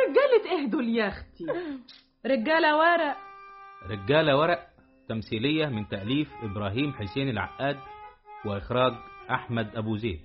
رجالة اهدوا يا اختي رجالة ورق رجالة ورق تمثيلية من تأليف إبراهيم حسين العقاد وإخراج أحمد أبو زيد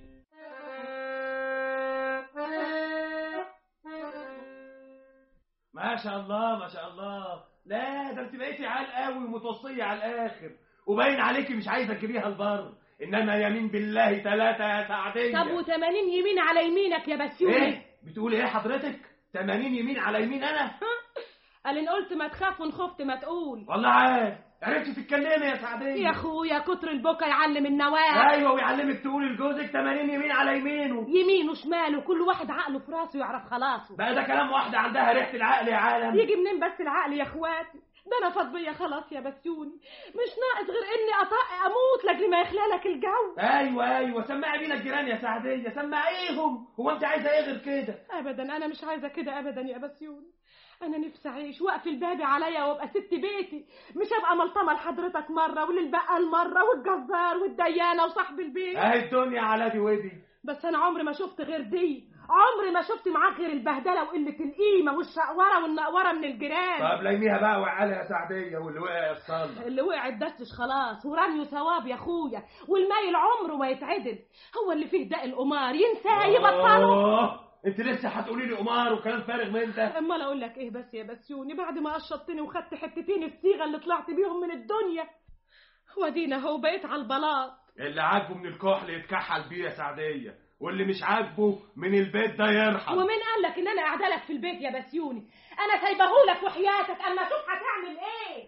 ما شاء الله ما شاء الله لا ده انت بقيتي عال قوي ومتوصيه على الاخر وباين عليكي مش عايزه تجيبيها البر انما يمين بالله ثلاثه يا سعديه طب و80 يمين على يمينك يا بسيوني ايه بتقولي ايه حضرتك 80 يمين على يمين انا قال ان قلت ما تخاف وان خفت ما تقول والله عارف عرفتي تتكلمي يا سعديه يا اخويا كتر البكا يعلم النواه ايوه ويعلمك تقولي لجوزك 80 يمين على يمينه يمين وشمال وكل واحد عقله في راسه يعرف خلاصه بقى ده كلام واحده عندها ريحه العقل يا عالم يجي منين بس العقل يا اخواتي ده انا فاض بيا خلاص يا بسيوني مش ناقص غير اني اطق اموت لاجل ما يخلى لك الجو ايوه ايوه سمعي بينا الجيران يا سعديه سمعيهم هو انت عايزه ايه غير كده ابدا انا مش عايزه كده ابدا يا بسيوني انا نفسي اعيش واقفل بابي عليا وابقى ست بيتي مش ابقى ملطمه لحضرتك مره وللبقال مره والجزار والديانه وصاحب البيت اهي الدنيا على دي ودي بس انا عمري ما شفت غير دي عمري ما شفت معاك غير البهدله وقله القيمه والشقوره والنقوره من الجيران طب ليميها بقى وعلى يا سعديه واللي وقع يصلي اللي وقع دستش خلاص ورميه ثواب يا اخويا والمايل عمره ما يتعدل هو اللي فيه داء القمار ينساه يبطله أوه، انت لسه هتقولي لي قمار وكلام فارغ من ده امال اقول لك ايه بس يا بسيوني بعد ما قشطتني وخدت حتتين الصيغه اللي طلعت بيهم من الدنيا ودينا هو بقيت على البلاط اللي عاجبه من الكحل يتكحل بيه يا سعديه واللي مش عاجبه من البيت ده يرحم ومين قال لك ان انا قاعده لك في البيت يا بسيوني انا سايبهولك وحياتك اما اشوف هتعمل ايه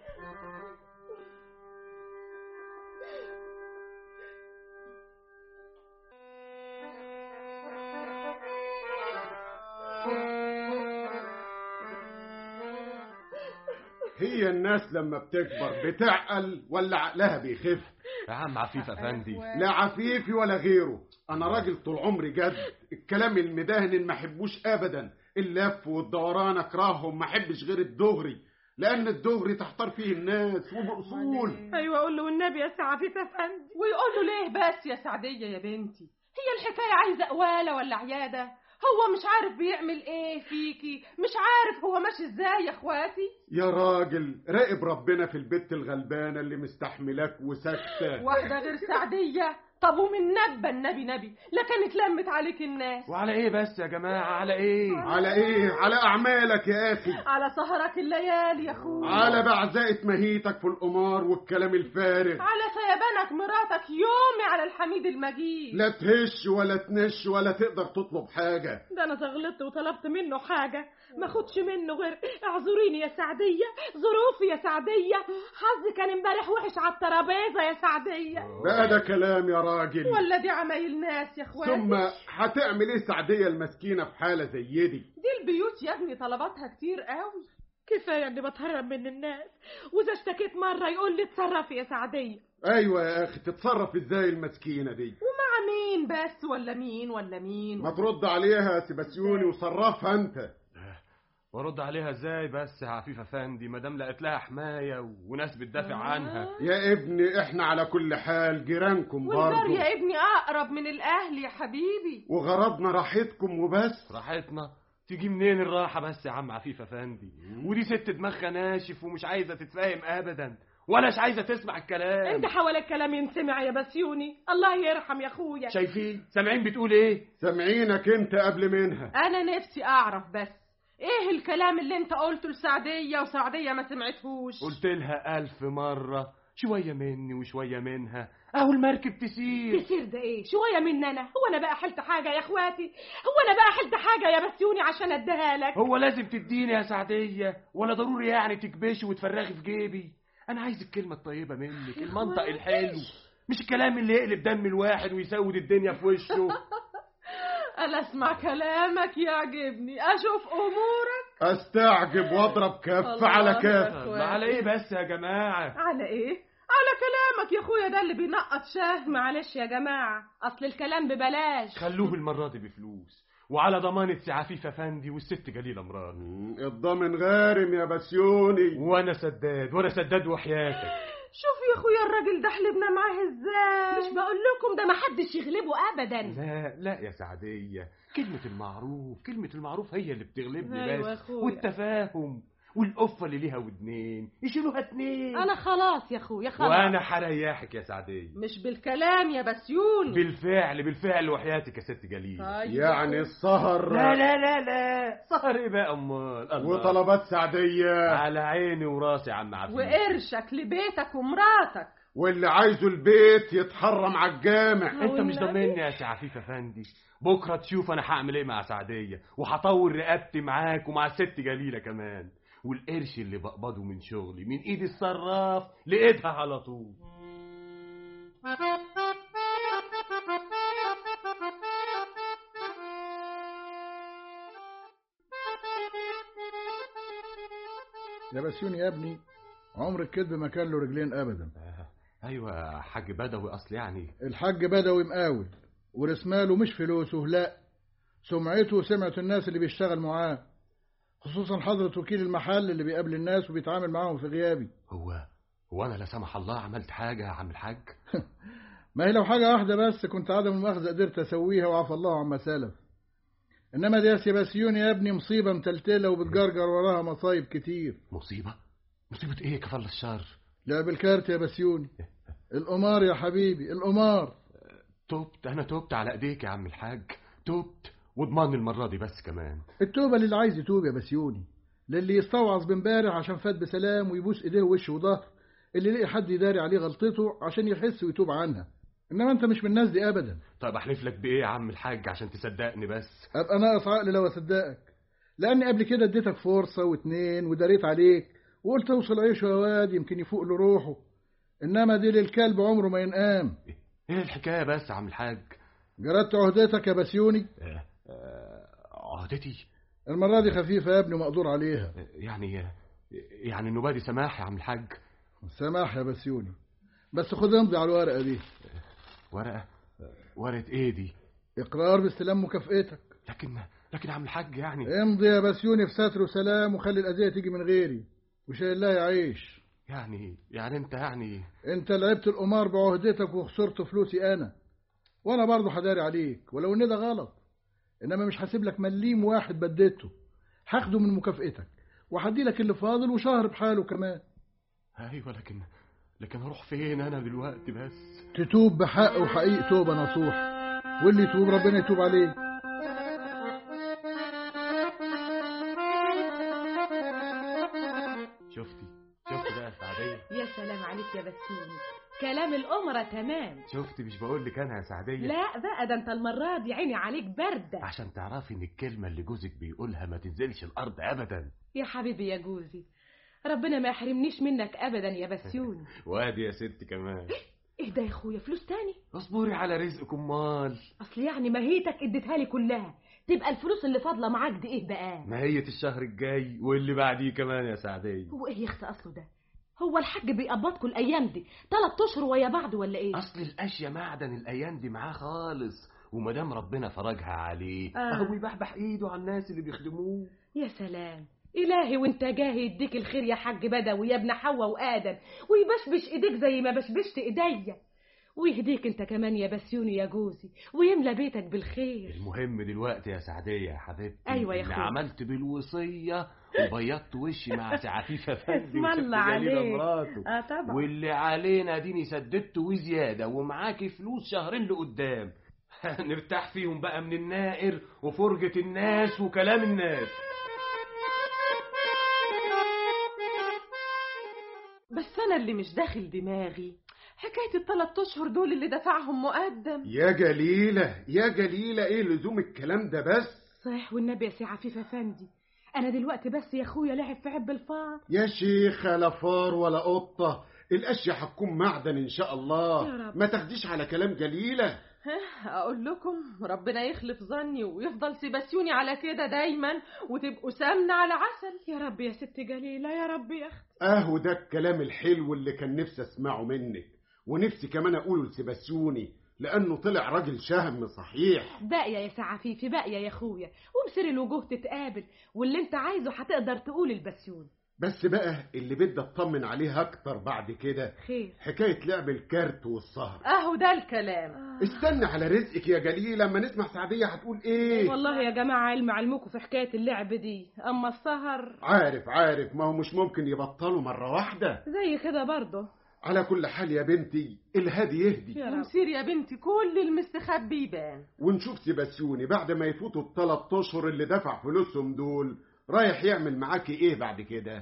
هي الناس لما بتكبر بتعقل ولا عقلها بيخف يا عم عفيف افندي لا عفيفي ولا غيره انا راجل طول عمري جد الكلام المدهن ما احبوش ابدا اللف والدوران اكرههم ما احبش غير الدغري لان الدغري تحتار فيه الناس وباصول ايوه اقول له والنبي يا سعفيف افندي ويقول له ليه بس يا سعدية يا بنتي هي الحكاية عايزة قوالة ولا عيادة هو مش عارف بيعمل ايه فيكي مش عارف هو ماشي ازاي يا اخواتي يا راجل راقب ربنا في البت الغلبانه اللي مستحملاك وساكته واحدة غير سعدية طب ومن نبى النبي نبي لا كانت لمت عليك الناس وعلى ايه بس يا جماعه على ايه على ايه على اعمالك يا اخي على سهرك الليالي يا اخويا على بعزقة مهيتك في القمار والكلام الفارغ على سيبانك مراتك يومي على الحميد المجيد لا تهش ولا تنش ولا تقدر تطلب حاجة ده انا زغلطت وطلبت منه حاجه ما خدش منه غير اعذريني يا سعديه ظروفي يا سعديه حظي كان امبارح وحش على الترابيزه يا سعديه بقى ده كلام يا راجل ولا دي عمايل ناس يا اخواتي ثم هتعمل ايه سعدية المسكينة في حالة زي دي دي البيوت يا ابني طلباتها كتير قوي كفايه اني بتهرب من الناس واذا اشتكيت مره يقول لي اتصرفي يا سعديه ايوه يا اخي تتصرف ازاي المسكينة دي ومع مين بس ولا مين ولا مين ما ترد عليها يا سيباسيوني وصرفها انت وارد عليها ازاي بس يا عفيف افندي ما دام لقيت لها حمايه وناس بتدافع عنها يا ابني احنا على كل حال جيرانكم والدار برضه يا ابني اقرب من الاهل يا حبيبي وغرضنا راحتكم وبس راحتنا تيجي منين الراحه بس يا عم عفيف افندي ودي ست دماغها ناشف ومش عايزه تتفاهم ابدا ولاش عايزه تسمع الكلام انت حاول الكلام ينسمع يا بسيوني الله يرحم يا اخويا شايفين سامعين بتقول ايه سامعينك انت قبل منها انا نفسي اعرف بس ايه الكلام اللي انت قلته لسعدية وسعدية ما سمعتهوش قلت لها ألف مرة شوية مني وشوية منها أهو المركب تسير تسير ده ايه شويه من انا هو انا بقى حلت حاجه يا اخواتي هو انا بقى حلت حاجه يا بسيوني عشان اديها لك هو لازم تديني يا سعدية ولا ضروري يعني تكبشي وتفرغي في جيبي أنا عايز الكلمة الطيبة منك المنطق الحلو مش الكلام اللي يقلب دم الواحد ويسود الدنيا في وشه انا اسمع كلامك يعجبني اشوف امورك استعجب واضرب كف الله على كف أكبر. ما على إيه بس يا جماعة على ايه على كلامك يا اخويا ده اللي بينقط شاه معلش يا جماعه اصل الكلام ببلاش خلوه المرة دي بفلوس وعلى ضمانة سي عفيف أفندي والست جليلة مراد الضامن غارم يا بسيوني وأنا سداد وأنا سداد وحياتك شوف يا اخويا الراجل ده حلبنا معاه ازاي مش بقول لكم ده ما حدش يغلبه ابدا لا لا يا سعدية كلمة المعروف كلمة المعروف هي اللي بتغلبني أيوة يا بس أخويا. والتفاهم والقفة اللي ليها ودنين يشيلوها اتنين انا خلاص يا اخويا خلاص وانا هريحك يا سعدية مش بالكلام يا بسيون بالفعل بالفعل وحياتك يا ست جليل طيب يعني السهر لا لا لا لا سهر ايه بقى امال الله. وطلبات سعدية على عيني وراسي يا عم عفيف وقرشك لبيتك ومراتك واللي عايزه البيت يتحرم على الجامع انت مش والنبي. ضامني يا سي عفيف افندي بكره تشوف انا هعمل ايه مع سعديه وهطول رقبتي معاك ومع الست جليله كمان والقرش اللي بقبضه من شغلي من ايد الصراف لايدها على طول يا بسيوني يا ابني عمر الكذب ما كان له رجلين ابدا آه، ايوه يا حاج بدوي اصل يعني الحاج بدوي مقاول ورسماله مش فلوسه لا سمعته وسمعة الناس اللي بيشتغل معاه خصوصا حضرة وكيل المحل اللي بيقابل الناس وبيتعامل معاهم في غيابي هو هو انا لا سمح الله عملت حاجه يا عم الحاج ما هي لو حاجة واحدة بس كنت عدم المؤاخذة قدرت أسويها وعفى الله عما سلف إنما دي يا سيباسيون يا ابني مصيبة متلتلة وبتجرجر وراها مصايب كتير مصيبه مصيبه ايه كفل الشر لعب الكارت يا بسيوني القمار يا حبيبي القمار تبت انا تبت على ايديك يا عم الحاج تبت واضمن المره دي بس كمان التوبة للي عايز يتوب يا بسيوني للي يستوعظ بامبارح عشان فات بسلام ويبوس ايديه ووشه وظهر اللي يلاقي حد يداري عليه غلطته عشان يحس ويتوب عنها انما انت مش من الناس دي ابدا طيب احلف لك بايه يا عم الحاج عشان تصدقني بس ابقى ناقص عقل لو اصدقك لاني قبل كده اديتك فرصه واتنين وداريت عليك وقلت اوصل عيشه يا واد يمكن يفوق له روحه انما دي للكلب عمره ما ينقام ايه الحكايه بس يا عم الحاج جردت عهدتك يا بسيوني آه، آه، عهدتي المره دي خفيفه يا ابني ومقدور عليها آه، يعني آه، يعني النوبه دي سماح يا عم الحاج سماح يا بسيوني بس خد امضي على الورقه دي ورقه آه، ورقه ايه دي اقرار باستلام مكافئتك لكن لكن يا عم الحاج يعني امضي يا بسيوني في ستر وسلام وخلي الاذيه تيجي من غيري وشاء الله يعيش يعني يعني انت يعني انت لعبت القمار بعهدتك وخسرت فلوسي انا وانا برضه هداري عليك ولو ان ده غلط انما مش هسيب لك مليم واحد بديته هاخده من مكافئتك وهدي لك اللي فاضل وشهر بحاله كمان ايوه لكن لكن اروح فين انا دلوقتي بس تتوب بحق وحقيق توبه نصوح واللي يتوب ربنا يتوب عليه شفتي شفتي بقى السعديه يا سلام عليك يا بسيوني كلام الأمرة تمام شفتي مش بقول لك انا يا سعديه لا بقى ده انت المرة دي عيني عليك باردة عشان تعرفي ان الكلمه اللي جوزك بيقولها ما تنزلش الارض ابدا يا حبيبي يا جوزي ربنا ما يحرمنيش منك ابدا يا بسيوني وادي يا ست كمان ايه ده يا اخويا فلوس تاني اصبري على رزقك امال اصل يعني ماهيتك اديتها لي كلها تبقى الفلوس اللي فاضله معاك دي ايه بقى ماهية الشهر الجاي واللي بعديه كمان يا سعدية هو ايه يا اخت اصله ده هو الحاج بيقبضكوا الايام دي تلات اشهر ويا بعض ولا ايه اصل الاشياء معدن الايام دي معاه خالص ومادام ربنا فرجها عليه آه. اهو يبحبح ايده على الناس اللي بيخدموه يا سلام إلهي وانت جاهي يديك الخير يا حاج بدوي يا ابن حواء وآدم ويبشبش ايديك زي ما بشبشت ايديا ويهديك انت كمان يا بسيوني يا جوزي ويملى بيتك بالخير المهم دلوقتي يا سعدية يا حبيبتي أيوة يا إني أخويا. عملت بالوصية وبيضت وشي مع سعفيفة فندي اسم وست الله جليلة عليك. مراته اه طبعا واللي علينا ديني سددته وزيادة ومعاكي فلوس شهرين لقدام نرتاح فيهم بقى من النائر وفرجة الناس وكلام الناس بس انا اللي مش داخل دماغي حكايه الثلاث اشهر دول اللي دفعهم مقدم يا جليلة يا جليلة ايه لزوم الكلام ده بس صحيح والنبي يا سي عفيف افندي انا دلوقتي بس يا اخويا لعب في عب الفار يا شيخة لا فار ولا قطة الاشياء هتكون معدن ان شاء الله يا رب. ما تاخديش على كلام جليلة اقول لكم ربنا يخلف ظني ويفضل سيباسيوني على كده دايما وتبقوا سمنه على عسل يا رب يا ست جليلة يا رب يا اختي اهو ده الكلام الحلو اللي كان نفسي اسمعه منك ونفسي كمان اقوله لسيباسيوني لانه طلع راجل شهم صحيح باقية يا سي عفيفي باقية يا اخويا ومسير الوجوه تتقابل واللي انت عايزه هتقدر تقول البسيون بس بقى اللي بدي اطمن عليه اكتر بعد كده خير حكايه لعب الكارت والسهر اهو ده الكلام استنى على رزقك يا جليل لما نسمع سعديه هتقول ايه والله يا جماعة علم علمكم في حكاية اللعب دي أما السهر عارف عارف ما هو مش ممكن يبطلوا مره واحده زي كده برضه على كل حال يا بنتي الهادي يهدي يا رب ومسير يا بنتي كل المستخبي يبان ونشوف سيباسيوني بعد ما يفوتوا الثلاث اشهر اللي دفع فلوسهم دول رايح يعمل معاكي ايه بعد كده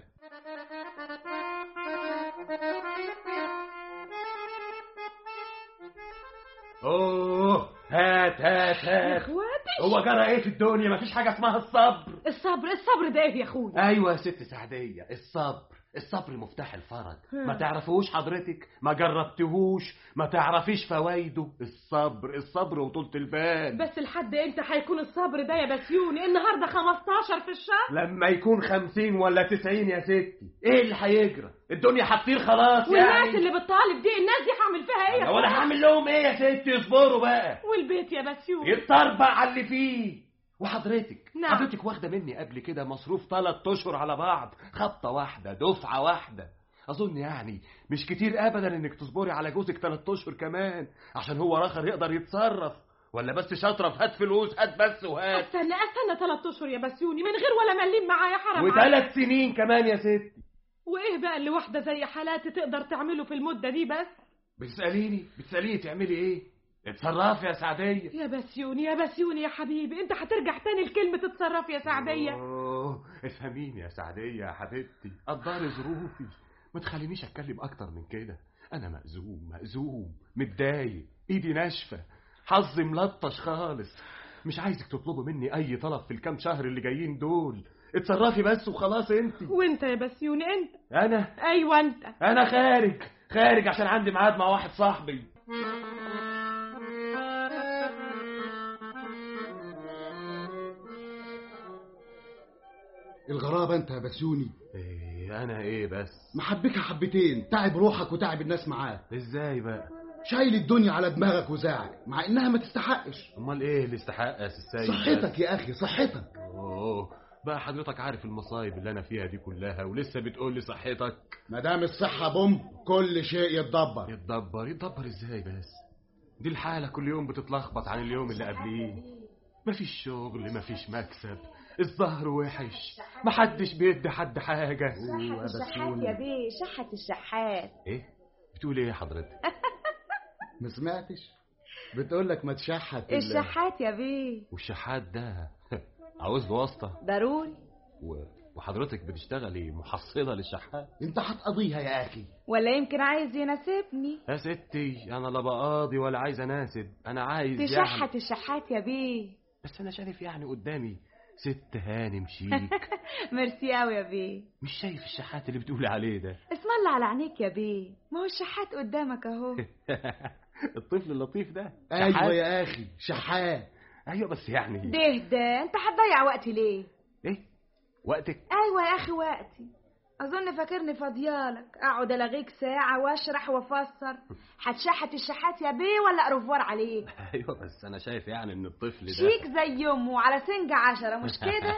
اوه هات هات يا هات اخواتي هو جرى ايه في الدنيا مفيش حاجه اسمها الصبر الصبر الصبر ده ايه يا اخويا ايوه يا ست سعديه الصبر الصبر مفتاح الفرج ما تعرفوش حضرتك ما جربتهوش ما تعرفيش فوايده الصبر الصبر وطولة البال بس لحد امتى هيكون الصبر ده يا بسيوني النهارده 15 في الشهر لما يكون خمسين ولا تسعين يا ستي ايه اللي هيجرى الدنيا هتطير خلاص والناس يعني اللي بتطالب دي الناس دي هعمل فيها ايه يا ولا أخويا؟ هعمل لهم ايه يا ستي اصبروا بقى والبيت يا بسيوني يتطربع على اللي فيه وحضرتك نعم. حضرتك واخده مني قبل كده مصروف ثلاث اشهر على بعض خبطه واحده دفعه واحده اظن يعني مش كتير ابدا انك تصبري على جوزك ثلاث اشهر كمان عشان هو اخر يقدر يتصرف ولا بس شاطره في هات فلوس هات بس وهات استنى استنى ثلاث اشهر يا بسيوني من غير ولا مليم معايا حرام عليك. وثلاث سنين كمان يا ستي وايه بقى اللي واحده زي حالاتي تقدر تعمله في المده دي بس بتساليني بتساليني تعملي ايه اتصرفي يا سعديه يا بسيوني يا بسيوني يا حبيبي انت هترجع تاني لكلمه تتصرف يا سعديه أوه، افهميني يا سعدية يا حبيبتي قدري ظروفي ما تخلينيش اتكلم اكتر من كده انا مأزوم مأزوم متضايق ايدي ناشفة حظي ملطش خالص مش عايزك تطلبي مني اي طلب في الكام شهر اللي جايين دول اتصرفي بس وخلاص انت وانت يا بسيوني انت انا ايوه انت انا خارج خارج عشان عندي ميعاد مع واحد صاحبي الغرابة انت يا بسيوني ايه انا ايه بس محبكها حبتين تعب روحك وتعب الناس معاك ازاي بقى شايل الدنيا على دماغك وزاعك مع انها ما تستحقش امال ايه اللي استحق يا السيد صحتك يا اخي صحتك اوه بقى حضرتك عارف المصايب اللي انا فيها دي كلها ولسه بتقول لي صحتك ما دام الصحة بوم كل شيء يتدبر يتدبر يتدبر ازاي بس دي الحالة كل يوم بتتلخبط عن اليوم اللي قبليه مفيش شغل مفيش مكسب الظهر وحش محدش بيدي حد حاجة شحة الشحات يا بيه شحة الشحات ايه بتقول ايه حضرتك ما سمعتش بتقول لك ما تشحت ال- الشحات يا بيه والشحات ده عاوز له واسطة ضروري و... وحضرتك بتشتغلي محصلة للشحات انت هتقضيها يا اخي ولا يمكن عايز يناسبني يا ستي انا لا بقاضي ولا عايز اناسب انا عايز يعني تشحت الشحات يا بيه بس انا شايف يعني قدامي ست هانم شيك ميرسي قوي يا بيه مش شايف الشحات اللي بتقولي عليه ده اسم الله على عينيك يا بيه ما هو الشحات قدامك اهو الطفل اللطيف ده ايوه شحات. يا اخي شحات ايوه بس يعني ده ده انت هتضيع وقتي ليه ايه وقتك ايوه يا اخي وقتي اظن فاكرني فاضيالك اقعد الغيك ساعه واشرح وافسر هتشحت الشحات يا بيه ولا اروفوار عليك ايوه بس انا شايف يعني ان الطفل ده شيك زي امه على سنج عشرة مش كده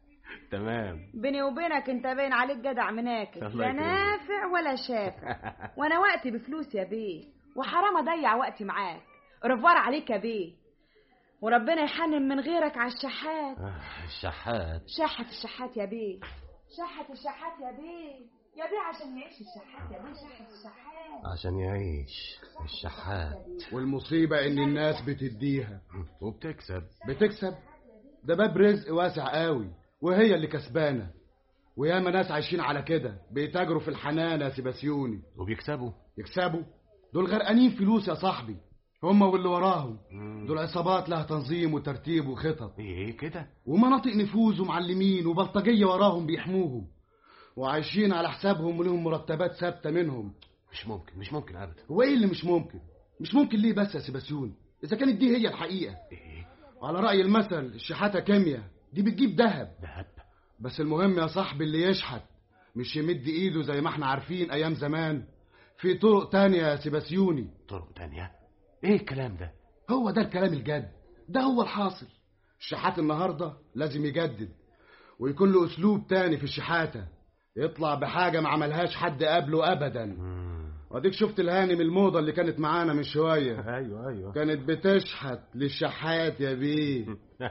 تمام بيني وبينك انت باين عليك جدع مناكب الله لا يكرمك. نافع ولا شافع وانا وقتي بفلوس يا بيه وحرام اضيع وقتي معاك رفار عليك يا بيه وربنا يحنن من غيرك على الشحات آه، الشحات شحت الشحات يا بيه شحت الشحات يا بيه يا بيه عشان يعيش الشحات يا بيه شحت الشحات عشان يعيش الشحات والمصيبة ان الناس بتديها وبتكسب بتكسب ده باب رزق واسع قوي وهي اللي كسبانة وياما ناس عايشين على كده بيتاجروا في الحنانة يا سيباسيوني وبيكسبوا يكسبوا دول غرقانين فلوس يا صاحبي هما واللي وراهم مم. دول عصابات لها تنظيم وترتيب وخطط ايه كده ومناطق نفوذ ومعلمين وبلطجية وراهم بيحموهم وعايشين على حسابهم ولهم مرتبات ثابتة منهم مش ممكن مش ممكن ابدا هو ايه اللي مش ممكن مش ممكن ليه بس يا سيباسيون اذا كانت دي هي الحقيقة ايه وعلى رأي المثل الشحاتة كيمياء دي بتجيب ذهب دهب بس المهم يا صاحبي اللي يشحت مش يمد ايده زي ما احنا عارفين ايام زمان في طرق تانية يا سيباسيوني طرق تانية ايه الكلام ده هو ده الكلام الجد ده هو الحاصل الشحات النهاردة لازم يجدد ويكون له اسلوب تاني في الشحاتة يطلع بحاجة ما عملهاش حد قبله أبدا واديك شفت الهانم الموضة اللي كانت معانا من شوية ايوه ايوه كانت بتشحت للشحات يا بيه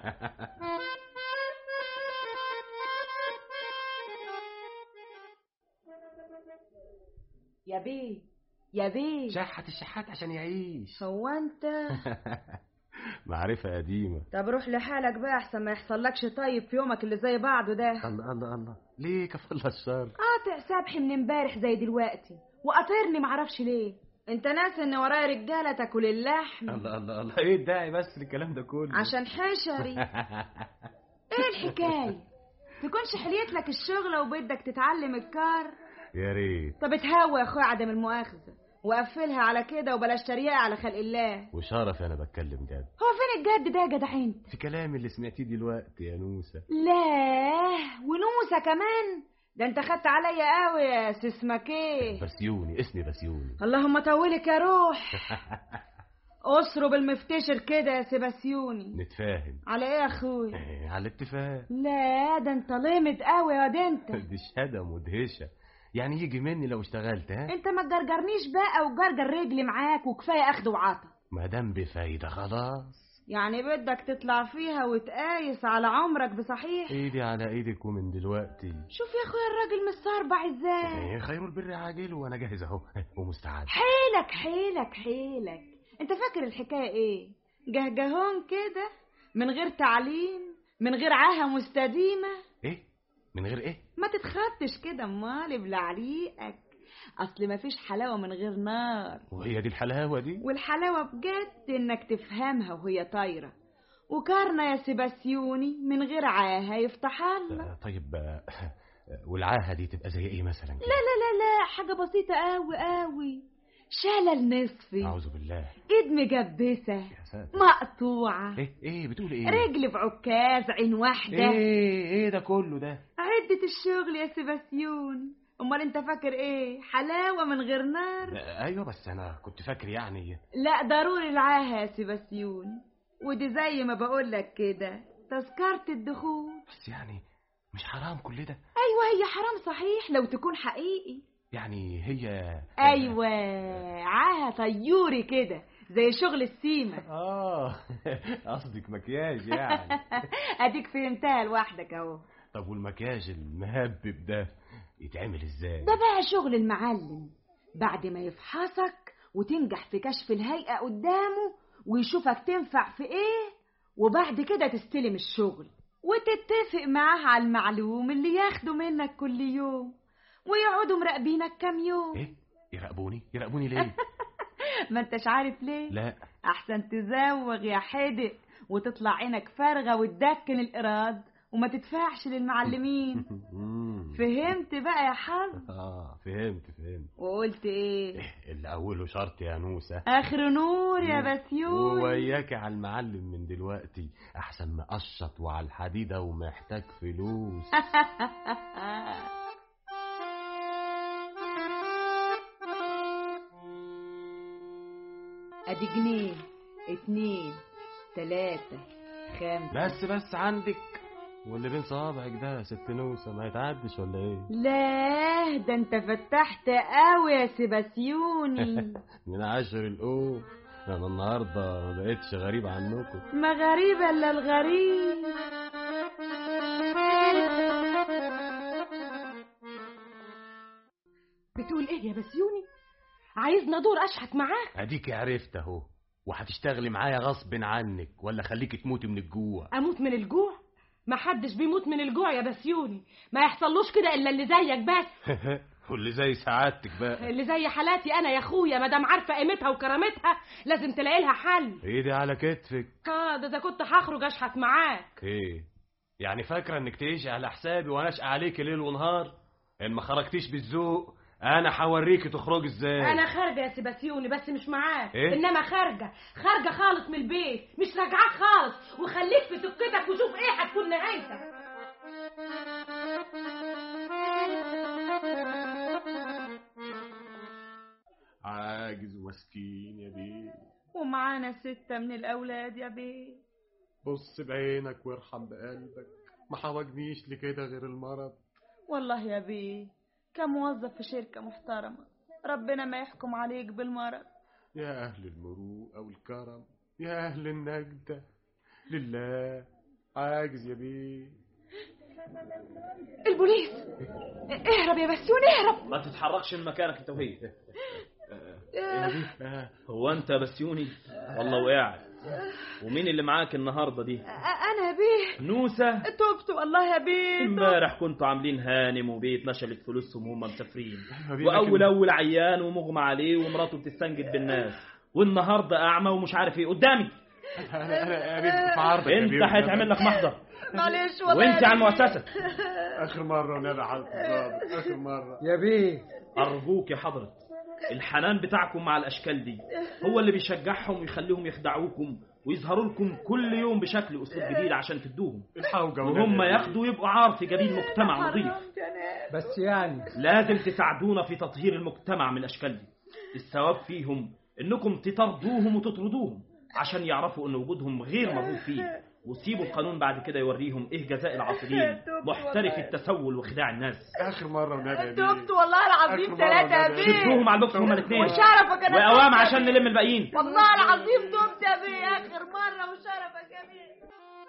يا بيه يا بيه شحت الشحات عشان يعيش هو انت معرفة قديمة طب روح لحالك بقى احسن ما يحصلكش طيب في يومك اللي زي بعضه ده الله الله الله ليه كفل الشر قاطع سبحي من امبارح زي دلوقتي وقاطرني معرفش ليه انت ناسي ان ورايا رجاله تاكل اللحم الله الله الله ايه الداعي بس للكلام ده كله عشان حشري ايه الحكايه تكونش حليت لك الشغله وبدك تتعلم الكار يا ريت طب اتهوى يا اخويا عدم المؤاخذه وقفلها على كده وبلاش تريقه على خلق الله وشرف انا بتكلم جد هو فين الجد ده يا جدع انت في كلامي اللي سمعتيه دلوقتي يا نوسة لا ونوسه كمان ده انت خدت عليا قوي يا اسمك ايه بسيوني اسمي بسيوني اللهم طولك يا روح اسرب المفتشر كده يا سيباسيوني نتفاهم على ايه يا اخويا إيه، على الاتفاق لا ده انت لامد قوي يا ده انت دي شهادة مدهشة يعني يجي مني لو اشتغلت ها انت ما تجرجرنيش بقى وجرجر رجلي معاك وكفايه اخد وعطا ما دام بفايدة خلاص يعني بدك تطلع فيها وتقايس على عمرك بصحيح ايدي على ايدك ومن دلوقتي شوف يا اخويا الراجل مستربع ازاي إيه، خير البر عاجل وانا جاهز اهو ومستعد حيلك حيلك حيلك انت فاكر الحكايه ايه جهجهون كده من غير تعليم من غير عاهه مستديمه ايه من غير ايه ما تتخطش كده امال ابلع عليقك اصل ما فيش حلاوه من غير نار وهي دي الحلاوة دي والحلاوه بجد انك تفهمها وهي طايره وكارنا يا سيباسيوني من غير عاهه يفتح الله آه، طيب آه، والعاهة دي تبقى زي ايه مثلا كده؟ لا لا لا لا حاجه بسيطه قوي قوي شلل نصفي اعوذ بالله ايد مجبسه يا ساتر مقطوعه ايه ايه بتقول ايه رجل في عكاز عين واحده ايه ايه ده كله ده عدة الشغل يا سيباسيون امال انت فاكر ايه حلاوة من غير نار لا، ايوه بس انا كنت فاكر يعني لا ضروري العاهة يا سيباسيون ودي زي ما بقولك كده تذكرة الدخول بس يعني مش حرام كل ده ايوه هي حرام صحيح لو تكون حقيقي يعني هي ايوه عاهة طيوري كده زي شغل السيمة اه قصدك مكياج يعني اديك فهمتها لوحدك اهو طب والمكياج المهبب ده يتعمل ازاي ده بقى شغل المعلم بعد ما يفحصك وتنجح في كشف الهيئة قدامه ويشوفك تنفع في ايه وبعد كده تستلم الشغل وتتفق معاه على المعلوم اللي ياخده منك كل يوم ويقعدوا مراقبينك كام يوم ايه يراقبوني يراقبوني ليه ما انتش عارف ليه لا احسن تزوغ يا حدق وتطلع عينك فارغة وتدكن الإراد وما تدفعش للمعلمين مم. فهمت بقى يا حظ اه فهمت فهمت وقلت ايه اللي اوله شرط يا نوسه اخر نور يا بسيون وياك على المعلم من دلوقتي احسن مقشط وعلى الحديده ومحتاج فلوس ادي جنيه اتنين تلاتة خمسة بس بس عندك واللي بين صوابعك ده يا ست نوسه ما يتعدش ولا ايه لا ده انت فتحت قوي يا سيباسيوني من عشر الأوم انا النهارده ما بقتش غريب عنكم ما غريب الا الغريب بتقول ايه يا بسيوني عايزنا دور اشحت معاك اديك عرفت اهو وهتشتغلي معايا غصب عنك ولا خليكي تموتي من الجوع اموت من الجوع ما حدش بيموت من الجوع يا بسيوني ما يحصلوش كده الا اللي زيك بس واللي زي سعادتك بقى اللي زي حالاتي انا يا اخويا ما دام عارفه قيمتها وكرامتها لازم تلاقي لها حل ايدي على كتفك اه ده اذا كنت هخرج اشحت معاك ايه يعني فاكره انك تعيشي على حسابي وانا اشقى عليكي ليل ونهار ان ما خرجتيش بالذوق انا هوريكي تخرجي ازاي انا خارجه يا سيباسيوني بس مش معاك إيه؟ انما خارجه خارجه خالص من البيت مش راجعاك خالص وخليك في سكتك وشوف ايه هتكون نهايتك عاجز ومسكين يا بيه ومعانا ستة من الأولاد يا بيه بص بعينك وارحم بقلبك ما حوجنيش لكده غير المرض والله يا بيه كموظف في شركة محترمة ربنا ما يحكم عليك بالمرض يا أهل المروءة والكرم يا أهل النجدة لله عاجز يا بيه البوليس اهرب يا بسيون اهرب ما تتحركش من مكانك انت وهي آه. هو انت بسيوني والله وقعت ومين اللي معاك النهارده دي انا يا بيه نوسة تبت والله يا بيه امبارح كنتوا عاملين هانم وبيت نشلت فلوسهم وهم مسافرين أيوة بيه، واول لكن- اول عيان ومغمى عليه ومراته بتستنجد بالناس والنهارده اعمى ومش عارف ايه قدامي أنا أنا أنا في عرضك يا انت بيه. هيتعمل لك محضر معلش والله وانت يا على بيه. المؤسسه آخر مرة ونبي حضرتك الضابط آخر مرة يا بيه ارجوك يا حضرة الحنان بتاعكم مع الاشكال دي هو اللي بيشجعهم ويخليهم يخدعوكم ويظهروا لكم كل يوم بشكل اسلوب جديد عشان تدوهم الحوجة وهم ياخدوا يبقوا عار في جبين مجتمع نظيف حرمت يا ناس. بس يعني لازم تساعدونا في تطهير المجتمع من الاشكال دي الثواب فيهم انكم تطردوهم وتطردوهم عشان يعرفوا ان وجودهم غير مرغوب فيه وسيبوا القانون بعد كده يوريهم ايه جزاء العاصرين محترف التسول وخداع الناس آخر مرة ونبي يا بيه تبت والله العظيم آخر مرة ثلاثة يا ونبي. بيه شدوهم على البوكس هما الاثنين وشرفك انا وقوام تبت يا عشان بيه. نلم الباقيين والله العظيم تبت يا بيه اخر مرة وشرفك يا بيه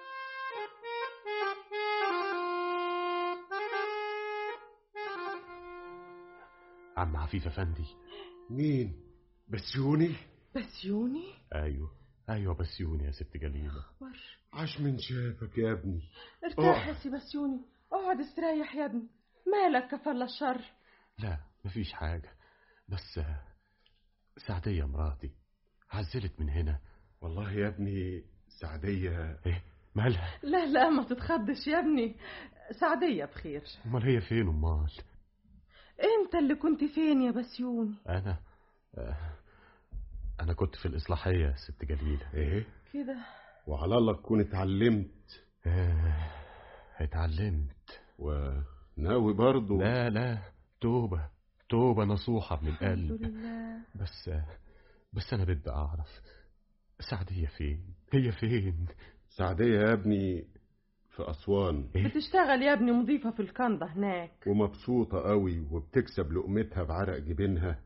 عم عفيف أفندي مين بسيوني بسيوني أيوه أيوه بسيوني يا ست جليلة عاش من شافك يا ابني ارتاح يا سي بسيوني اقعد استريح يا ابني مالك كفل الشر لا مفيش حاجة بس آه، سعدية مراتي عزلت من هنا والله يا ابني سعدية ايه مالها لا لا ما تتخضش يا ابني سعدية بخير امال هي فين امال انت اللي كنت فين يا بسيوني انا آه، انا كنت في الاصلاحية يا ست جليلة ايه كده وعلى الله تكون اتعلمت آه، اتعلمت وناوي برضو لا لا توبة توبة نصوحة من الحمد القلب لله بس بس أنا بدي أعرف سعدية فين هي فين سعدية يا ابني في أسوان بتشتغل يا ابني مضيفة في الكندا هناك ومبسوطة قوي وبتكسب لقمتها بعرق جبينها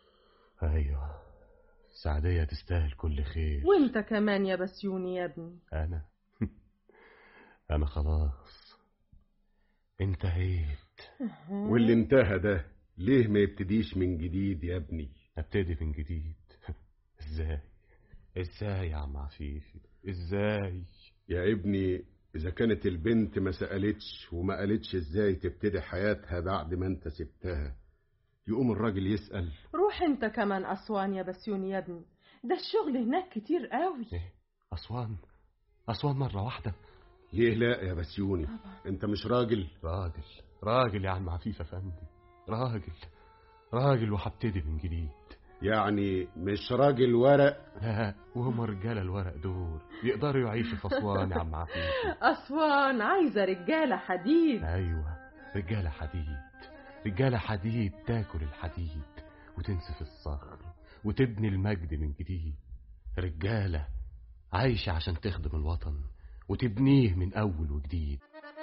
أيوة سعدية تستاهل كل خير وانت كمان يا بسيوني يا ابني أنا أنا خلاص انتهيت واللي انتهى ده ليه ما يبتديش من جديد يا ابني أبتدي من جديد إزاي إزاي يا عم عفيفي إزاي يا ابني إذا كانت البنت ما سألتش وما قالتش إزاي تبتدي حياتها بعد ما أنت سبتها يقوم الراجل يسأل روح انت كمان اسوان يا بسيوني يا ابني ده الشغل هناك كتير قوي إيه أسوان أسوان مرة واحدة ليه لا يا بسيوني أنت مش راجل راجل راجل يا عم عفيف أفندي راجل راجل وهبتدي من جديد يعني مش راجل ورق لا وهم رجالة الورق دول يقدروا يعيشوا في أسوان يا عم عفيف اسوان عايزة رجالة حديد أيوة رجالة حديد رجالة حديد تاكل الحديد وتنسف الصخر وتبني المجد من جديد رجالة عايشة عشان تخدم الوطن وتبنيه من أول وجديد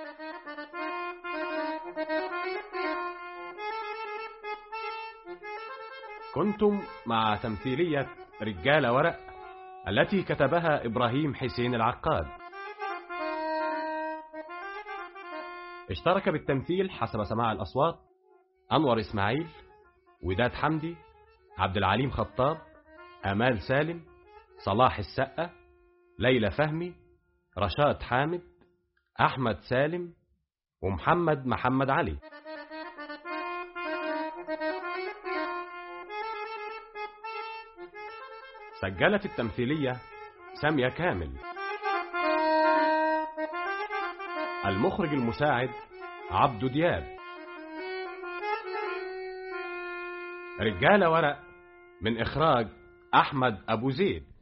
كنتم مع تمثيلية رجال ورق التي كتبها إبراهيم حسين العقاد اشترك بالتمثيل حسب سماع الأصوات أنور إسماعيل وداد حمدي عبد العليم خطاب أمال سالم صلاح السقة ليلى فهمي رشاد حامد أحمد سالم ومحمد محمد علي سجلت التمثيلية سامية كامل المخرج المساعد عبدو دياب رجال ورق من إخراج أحمد أبو زيد